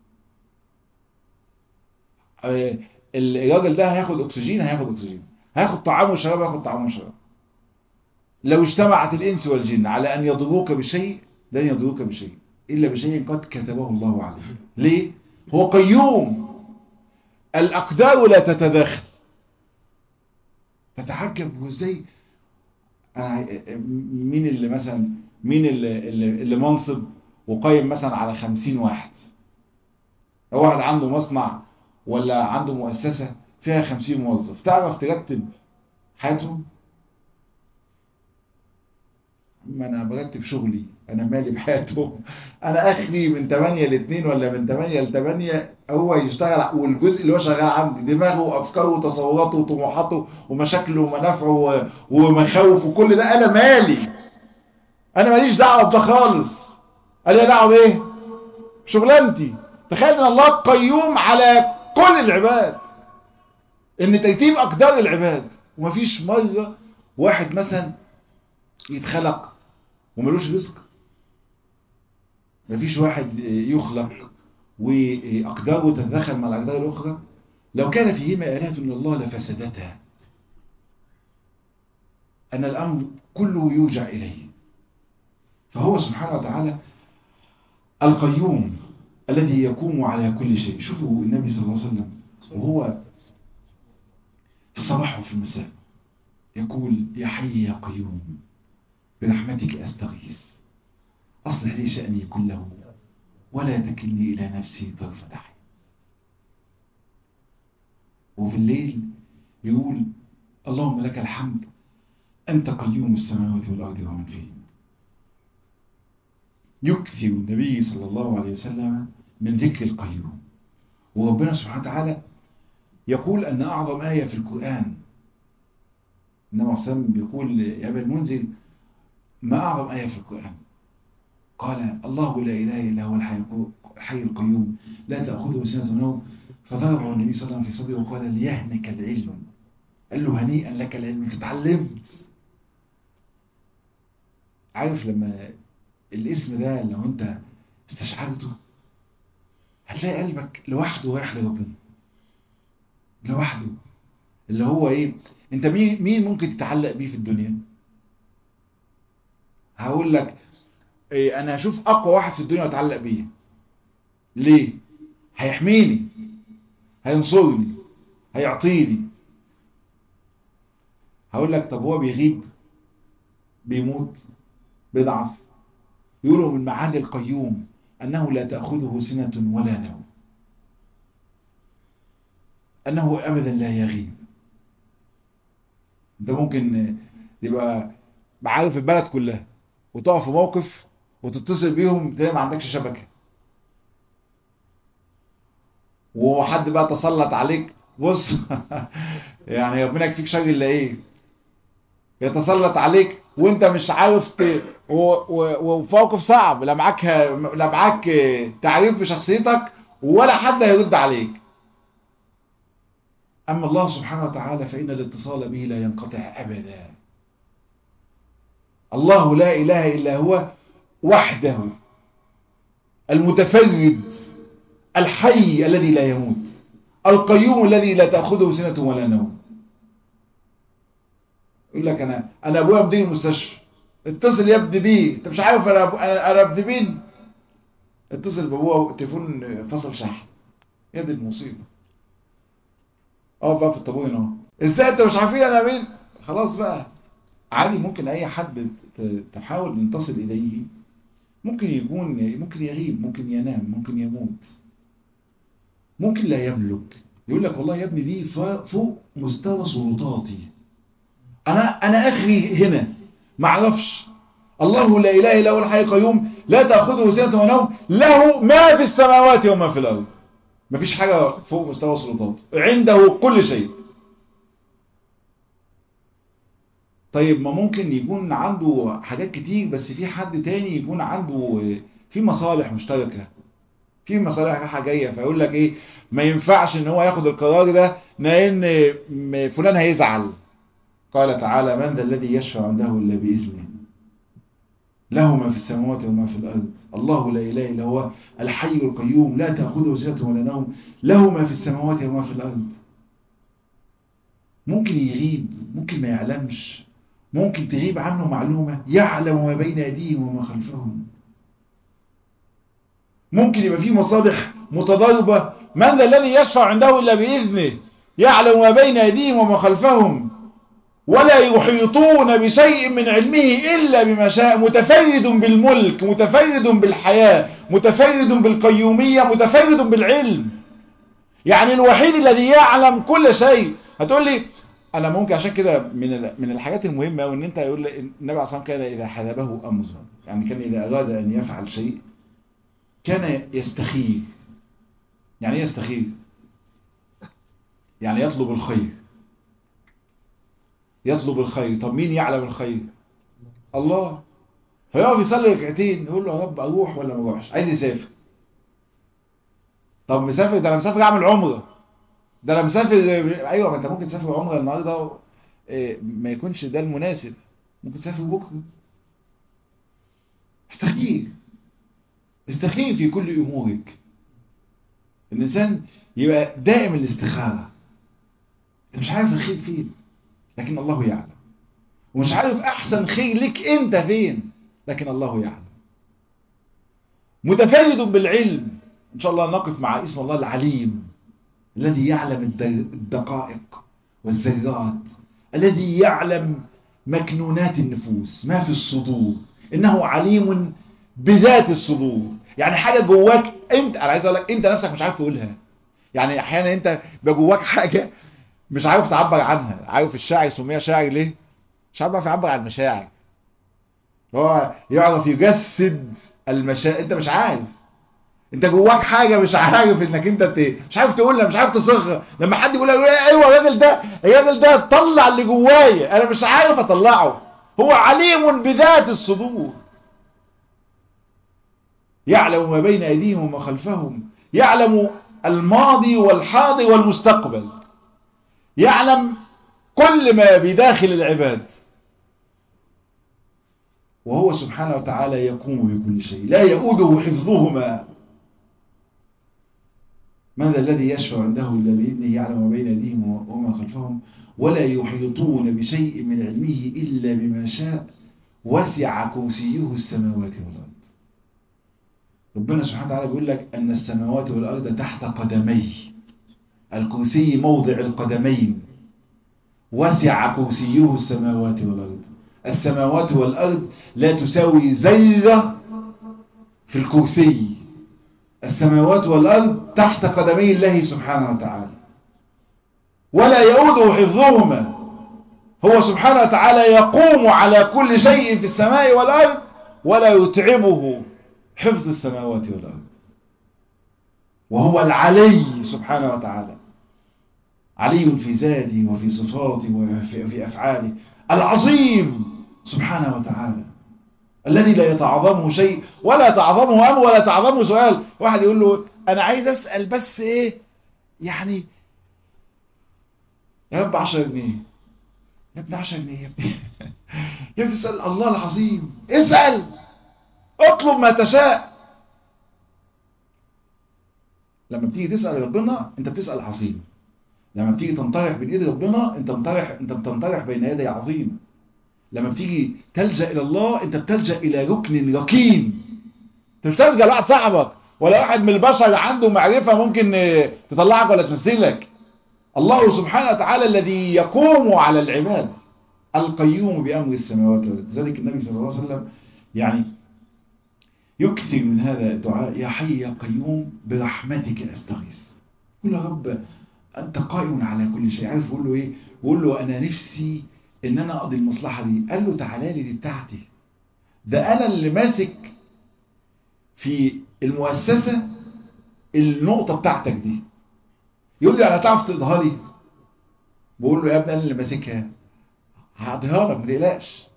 الراجل ده هياخد اكسجين هياخد اكسجين هياخد طعام وشراب هياخد طعام وشراب لو اجتمعت الانس والجن على ان يضروك بشيء لن يضروك بشيء الا بشيء قد كتبه الله عليه ليه هو قيوم الاقدار لا تتداخل تتعجب وازاي مين اللي مثلا مين اللي, اللي, اللي منصب وقيم مثلا على خمسين واحد واحد عنده مصنع ولا عنده مؤسسة فيها خمسين موظف تعرف ترتب حياتهم ما انا برتب شغلي انا مالي بحياتهم انا اخلي من 8 ل 2 ولا من 8 ل 8 هو يشتغل والجزء اللي هو شغال عندي دماغه وافكاره وتصوراته وطموحاته ومشاكله ومنافعه ومخاوفه وكل ده انا مالي انا ماليش دعوه بده خالص انا دعوه بايه شغلانتي تخيل ان الله قيوم على كل العباد ان ترتيب اقدار العباد ومفيش مره واحد مثلا يتخلق وملوش رزق مفيش واحد يخلق وأقداره تتدخل مع الأقدار الأخرى لو كان فيهما آلهة من الله لفسدتها أن الأمر كله يرجع إليه فهو سبحانه وتعالى القيوم الذي يقوم على كل شيء شوفوا النبي صلى الله عليه وسلم وهو في الصباح وفي المساء يقول يا حي يا قيوم برحمتك أستغيث أصلح لي شأني كله ولا تكلني إلى نفسي طرفة عين وفي الليل يقول اللهم لك الحمد أنت قيوم السماوات والأرض ومن فيهن يكثر النبي صلى الله عليه وسلم من ذكر القيوم وربنا سبحانه وتعالى يقول أن أعظم آية في القرآن إنما صلى بيقول يا أبا المنذر ما أعظم آية في القرآن قال الله لا إله إلا هو الحي القيوم لا تأخذه سنة ونوم فضربه النبي صلى الله عليه وسلم في صدره وقال ليهنك العلم قال له هنيئا لك العلم اتعلمت عارف لما الاسم ده لو انت استشعرته هتلاقي قلبك لوحده رايح لربنا لوحده اللي هو ايه انت مين مين ممكن تتعلق بيه في الدنيا هقول لك إيه انا هشوف اقوى واحد في الدنيا واتعلق بيه ليه هيحميني هينصرني هيعطيني هقول لك طب هو بيغيب بيموت بيضعف يقولوا من معاني القيوم أنه لا تأخذه سنة ولا نوم أنه أبدا لا يغيب ده ممكن يبقى عارف البلد كلها وتقف في موقف وتتصل بيهم تلاقي ما عندكش شبكة وحد بقى تسلط عليك بص يعني ربنا يكفيك شر الا ايه يتسلط عليك وانت مش عارف ت... وفي موقف صعب لا معاك لا معاك تعريف بشخصيتك ولا حد هيرد عليك اما الله سبحانه وتعالى فان الاتصال به لا ينقطع ابدا الله لا اله الا هو وحده المتفرد الحي الذي لا يموت القيوم الذي لا تأخذه سنة ولا نوم يقول لك أنا أنا أبويا مدير المستشفى اتصل يا ابني بيه أنت مش عارف أنا أبو... أنا أنا ابن مين اتصل بابوه التليفون فصل شحن يا دي المصيبة اه بقى في الطابور هنا ازاي انت مش عارفين انا مين خلاص بقى عادي ممكن اي حد تحاول ان تصل اليه ممكن يكون ممكن يغيب ممكن ينام ممكن يموت ممكن لا يملك يقول لك والله يا ابني دي فوق مستوى سلطاتي انا انا اخري هنا ما اعرفش الله لا اله الا هو الحي القيوم لا تاخذه سنه ونوم له ما في السماوات وما في الارض مفيش حاجه فوق مستوى سلطاته عنده كل شيء طيب ما ممكن يكون عنده حاجات كتير بس في حد تاني يكون عنده في مصالح مشتركة في مصالح جاية فيقول لك ايه ما ينفعش ان هو ياخد القرار ده لان فلان هيزعل قال تعالى من ذا الذي يشفع عنده الا باذنه له ما في السماوات وما في الارض الله لا اله الا هو الحي القيوم لا تاخذه سنه ولا نوم له ما في السماوات وما في الارض ممكن يغيب ممكن ما يعلمش ممكن تغيب عنه معلومة يعلم ما بين أيديهم وما خلفهم ممكن يبقى فيه مصالح متضاربة من ذا الذي يشفع عنده إلا بإذنه يعلم ما بين أيديهم وما خلفهم ولا يحيطون بشيء من علمه إلا بما شاء متفرد بالملك متفرد بالحياة متفرد بالقيومية متفرد بالعلم يعني الوحيد الذي يعلم كل شيء هتقول لي انا ممكن عشان كده من من الحاجات المهمه قوي ان انت يقول لي النبي عليه الصلاه كان اذا حذبه امر يعني كان اذا اراد ان يفعل شيء كان يستخير يعني ايه يستخير يعني يطلب الخير يطلب الخير طب مين يعلم الخير الله فيقف يصلي ركعتين يقول له يا رب اروح ولا ما اروحش عايز يسافر طب مسافر ده انا مسافر اعمل عمره ده انا مسافر ايوه ما انت ممكن تسافر عمره النهارده إيه ما يكونش ده المناسب ممكن تسافر بكره استخير استخير في كل امورك الانسان يبقى دائم الاستخاره انت مش عارف الخير فين لكن الله يعلم ومش عارف احسن خير لك انت فين لكن الله يعلم متفرد بالعلم ان شاء الله نقف مع اسم الله العليم الذي يعلم الدقائق والذرات الذي يعلم مكنونات النفوس ما في الصدور انه عليم بذات الصدور يعني حاجه جواك انت انا عايز اقول لك انت نفسك مش عارف تقولها يعني احيانا انت جواك حاجه مش عارف تعبر عنها عارف الشاعر سميه شاعر ليه مش عارف يعبر عن المشاعر هو يعرف يجسد المشاعر انت مش عارف انت جواك حاجة مش عارف انك انت ت... مش عارف تقولها مش عارف تصغر لما حد يقول ايوه الراجل ده الراجل ده طلع اللي جوايا انا مش عارف اطلعه هو عليم بذات الصدور يعلم ما بين ايديهم وما خلفهم يعلم الماضي والحاضر والمستقبل يعلم كل ما بداخل العباد وهو سبحانه وتعالى يقوم بكل شيء لا يؤوده حفظهما من ذا الذي يشفع عنده إلا بإذنه يعلم ما بين أيديهم وما خلفهم ولا يحيطون بشيء من علمه إلا بما شاء وسع كرسيه السماوات والأرض ربنا سبحانه وتعالى بيقول لك أن السماوات والأرض تحت قدمي الكرسي موضع القدمين وسع كرسيه السماوات والأرض السماوات والأرض لا تساوي ذرة في الكرسي السماوات والأرض تحت قدمي الله سبحانه وتعالى ولا يؤوده حفظهما هو سبحانه وتعالى يقوم على كل شيء في السماء والأرض ولا يتعبه حفظ السماوات والأرض وهو العلي سبحانه وتعالى علي في ذاته وفي صفاته وفي أفعاله العظيم سبحانه وتعالى الذي لا يتعظمه شيء ولا تعظمه أمر ولا تعظمه سؤال واحد يقول له أنا عايز أسأل بس إيه يعني يا رب 10 جنيه يا ابني 10 جنيه يا ابني يا ابني اسأل الله العظيم اسأل اطلب ما تشاء لما بتيجي تسأل ربنا انت بتسأل عظيم لما بتيجي تنطرح بين ايد ربنا انت بتنطرح انت بتنطرح بين يدي عظيم لما بتيجي تلجأ الى الله انت بتلجأ الى ركن ركين انت مش تلجأ لواحد صاحبك ولا واحد من البشر عنده معرفة ممكن تطلعك ولا تمثلك الله سبحانه وتعالى الذي يقوم على العباد القيوم بأمر السماوات والارض ذلك النبي صلى الله عليه وسلم يعني يكثر من هذا الدعاء يا حي يا قيوم برحمتك استغيث قل يا رب أنت قائم على كل شيء عارف يقول له إيه يقول له أنا نفسي إن أنا أقضي المصلحة دي قال له تعالى لي دي بتاعتي ده أنا اللي ماسك في المؤسسة النقطة بتاعتك دي يقول لي أنا تعرف تقضيها لي بقول له يا ابني أنا اللي ماسكها هعطيها لك ما تقلقش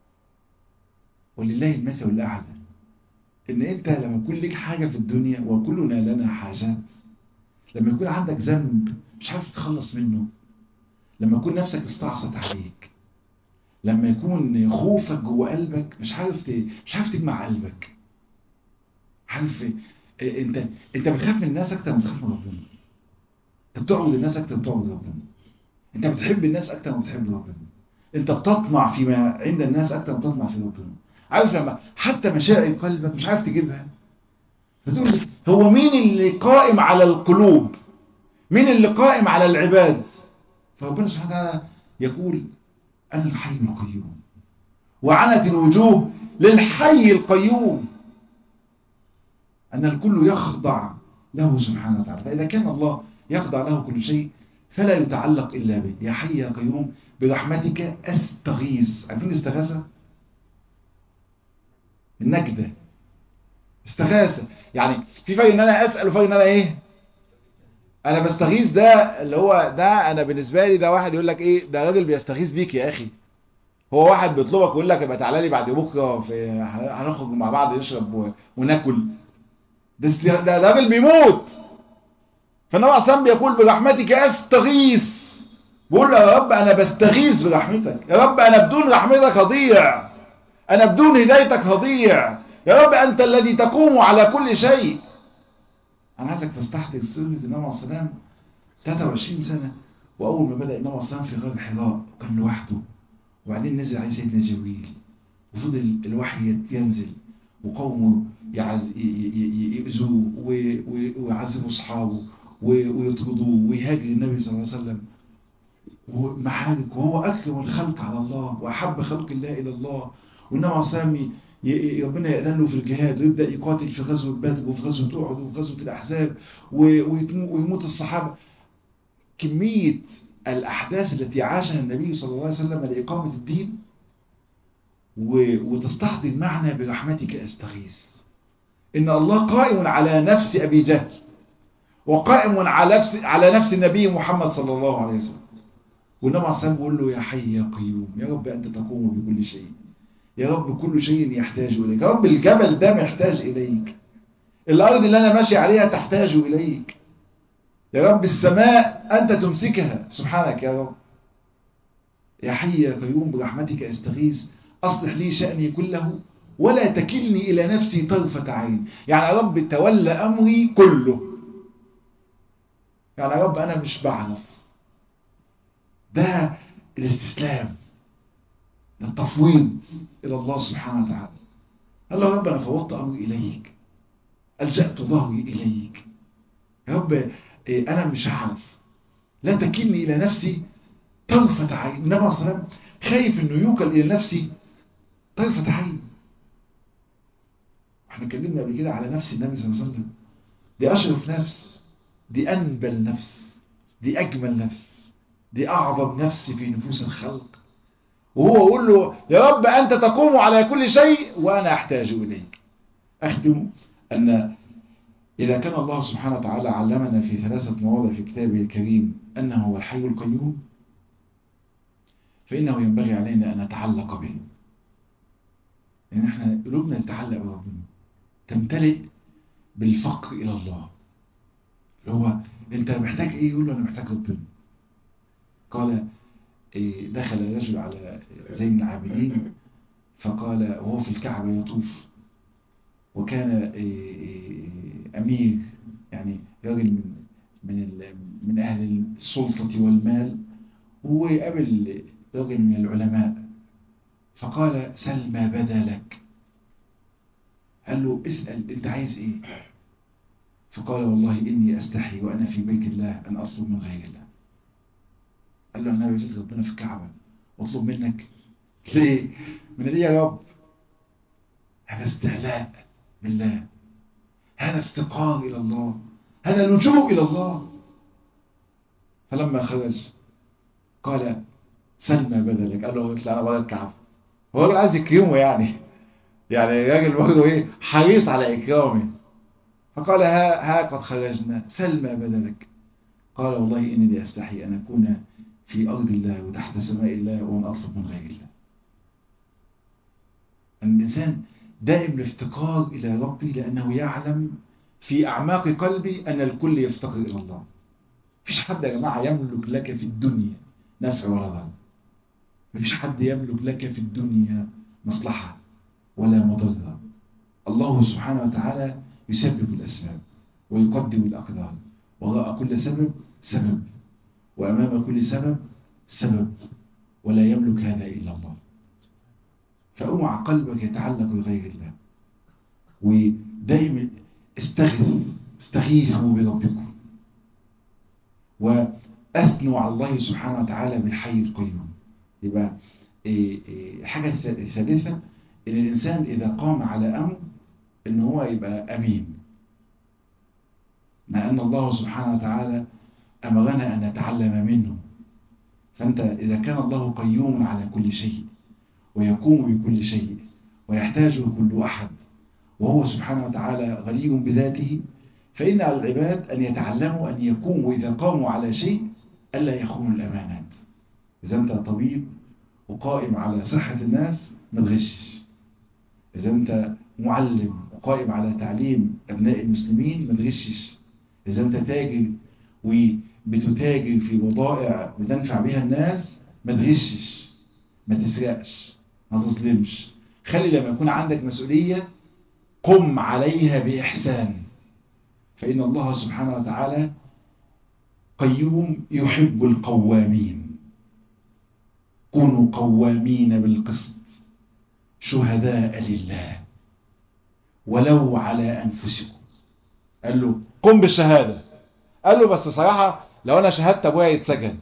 ولله المثل الاعلى ان انت لما يكون لك حاجه في الدنيا وكلنا لنا حاجات لما يكون عندك ذنب مش عارف تتخلص منه لما يكون نفسك استعصت عليك لما يكون خوفك جوه قلبك مش عارف مش عارف تجمع قلبك عارف انت انت بتخاف من الناس اكتر ما بتخاف من ربنا انت بتعبد الناس اكتر ما بتعبد ربنا انت بتحب الناس اكتر ما بتحب ربنا انت بتطمع فيما عند الناس اكتر ما بتطمع في ربنا عارف لما حتى مشاعر قلبك مش عارف تجيبها فتقول هو مين اللي قائم على القلوب مين اللي قائم على العباد فربنا سبحانه وتعالى يقول أنا الحي القيوم وعنت الوجوه للحي القيوم أن الكل يخضع له سبحانه وتعالى فإذا كان الله يخضع له كل شيء فلا يتعلق إلا به يا حي يا قيوم برحمتك أستغيث عارفين الاستغاثة؟ النجدة استغاثة يعني في فرق ان انا اسأل وفرق ان انا ايه انا بستغيث ده اللي هو ده انا بالنسبة لي ده واحد يقول لك ايه ده راجل بيستغيث بيك يا اخي هو واحد بيطلبك ويقول لك يبقى تعالى لي بعد بكره في هنخرج مع بعض نشرب وناكل ده ده راجل بيموت فالنبي عليه بيقول برحمتك استغيث بقول له يا رب انا بستغيث برحمتك يا رب انا بدون رحمتك هضيع انا بدون هدايتك هضيع يا رب انت الذي تقوم على كل شيء انا عايزك تستحضر سنة النبي عليه السلام 23 سنة واول ما بدأ النبي عليه السلام في غار حراء كان لوحده وبعدين نزل عليه سيدنا جبريل وفضل الوحي ينزل وقومه يأذوه ويعذبوا اصحابه ويطردوه ويهاجر النبي صلى الله عليه وسلم ومحارك وهو أكرم الخلق على الله وأحب خلق الله إلى الله والنبي عليه الصلاة ربنا يأذن له في الجهاد ويبدأ يقاتل في غزوة بدر وفي غزوة أحد وفي غزوة الأحزاب ويموت الصحابة كمية الأحداث التي عاشها النبي صلى الله عليه وسلم لإقامة الدين وتستحضر معنى برحمتك أستغيث إن الله قائم على نفس أبي جهل وقائم على نفس على نفس النبي محمد صلى الله عليه وسلم والنبي عليه الصلاة بيقول له يا حي يا قيوم يا رب أنت تقوم بكل شيء يا رب كل شيء يحتاج إليك يا رب الجبل ده محتاج إليك الأرض اللي أنا ماشي عليها تحتاج إليك يا رب السماء أنت تمسكها سبحانك يا رب يا حي يا قيوم برحمتك أستغيث أصلح لي شأني كله ولا تكلني إلى نفسي طرفة عين يعني يا رب تولى أمري كله يعني يا رب أنا مش بعرف ده الاستسلام ده التفويض إلى الله سبحانه وتعالى قال له يا رب أنا فوضت أمري إليك ألجأت ظهري إليك يا رب إيه أنا مش عارف لا تكلني إلى نفسي طرفة عين النبي صلى الله عليه وسلم خايف إنه يوكل إلى نفسي طرفة عين احنا اتكلمنا قبل كده على نفس النبي صلى الله عليه وسلم دي أشرف نفس دي أنبل نفس دي أجمل نفس دي أعظم نفس في نفوس الخلق وهو يقول له يا رب أنت تقوم على كل شيء وأنا أحتاج إليك أخدم أن إذا كان الله سبحانه وتعالى علمنا في ثلاثة مواضع في كتابه الكريم أنه هو الحي القيوم فإنه ينبغي علينا أن نتعلق به يعني احنا قلوبنا تتعلق بربنا تمتلئ بالفقر إلى الله اللي هو أنت محتاج إيه يقول له أنا محتاج ربنا قال إيه دخل رجل على زين العابدين فقال وهو في الكعبة يطوف وكان إيه أمير يعني راجل من من من أهل السلطة والمال وهو يقابل راجل من العلماء فقال سل ما بدا لك قال له اسأل انت عايز ايه فقال والله اني استحي وانا في بيت الله ان اطلب من غير الله قال له انا بيت ربنا في الكعبة واطلب منك ليه من ايه يا رب هذا استعلاء بالله هذا افتقار الى الله هذا لجوء الى الله فلما خرج قال سل ما بدا لك قال له اطلع انا بره الكعبة هو الراجل عايز يكرمه يعني يعني الراجل برضه ايه حريص على اكرامه فقال ها ها قد خرجنا سل ما بدا لك قال والله اني استحي ان اكون في أرض الله وتحت سماء الله وأنا أطلب من غير الله الإنسان دائم الافتقار إلى ربي لأنه يعلم في أعماق قلبي أن الكل يفتقر إلى الله مفيش حد يا جماعة يملك لك في الدنيا نفع ولا ضر مفيش حد يملك لك في الدنيا مصلحة ولا مضرة الله سبحانه وتعالى يسبب الأسباب ويقدم الأقدار وراء كل سبب سبب وأمام كل سبب سبب ولا يملك هذا إلا الله فأوعى قلبك يتعلق بغير الله ودائما استغيث استغيثوا بربكم وأثنوا على الله سبحانه وتعالى بالحي القيوم يبقى الحاجة الثالثة إن الإنسان إذا قام على أمر إن هو يبقى أمين مع أن الله سبحانه وتعالى أمرنا أن نتعلم منه فأنت إذا كان الله قيوم على كل شيء ويقوم بكل شيء ويحتاجه كل أحد وهو سبحانه وتعالى غني بذاته فإن على العباد أن يتعلموا أن يقوموا إذا قاموا على شيء ألا يخونوا الأمانات إذا أنت طبيب وقائم على صحة الناس ما تغشش إذا أنت معلم وقائم على تعليم أبناء المسلمين ما تغشش إذا أنت تاجر وبتتاجر في بضائع بتنفع بها الناس ما تغشش ما تسرقش ما تظلمش خلي لما يكون عندك مسؤولية قم عليها بإحسان فإن الله سبحانه وتعالى قيوم يحب القوامين كونوا قوامين بالقسط شهداء لله ولو على أنفسكم قال له قم بالشهادة قال له بس صراحة لو أنا شهدت أبويا يتسجن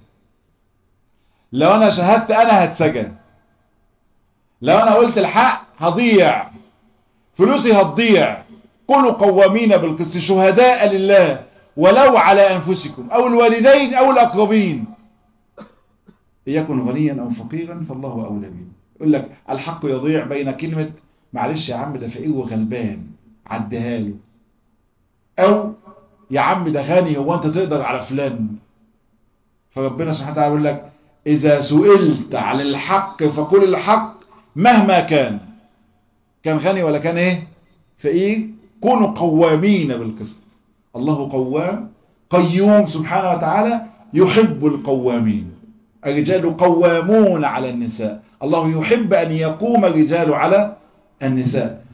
لو أنا شهدت أنا هتسجن لو أنا قلت الحق هضيع فلوسي هتضيع كونوا قوامين بالقسط شهداء لله ولو على أنفسكم أو الوالدين أو الأقربين يكن غنيا أو فقيرا فالله أولى به يقول لك الحق يضيع بين كلمة معلش يا عم ده فقير وغلبان عدها له أو يا عم ده غني هو أنت تقدر على فلان فربنا سبحانه وتعالى يقول لك إذا سئلت عن الحق فقل الحق مهما كان كان غني ولا كان إيه فإيه كونوا قوامين بالقسط الله قوام قيوم سبحانه وتعالى يحب القوامين الرجال قوامون على النساء الله يحب أن يقوم الرجال على النساء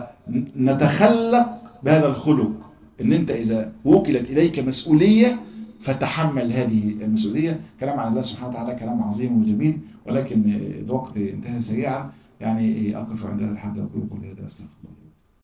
فنتخلق بهذا الخلق ان انت اذا وكلت اليك مسؤولية فتحمل هذه المسؤولية كلام عن الله سبحانه وتعالى كلام عظيم وجميل ولكن الوقت انتهى سريعا يعني اقف عند هذا الحد واقول قولي هذا استغفر الله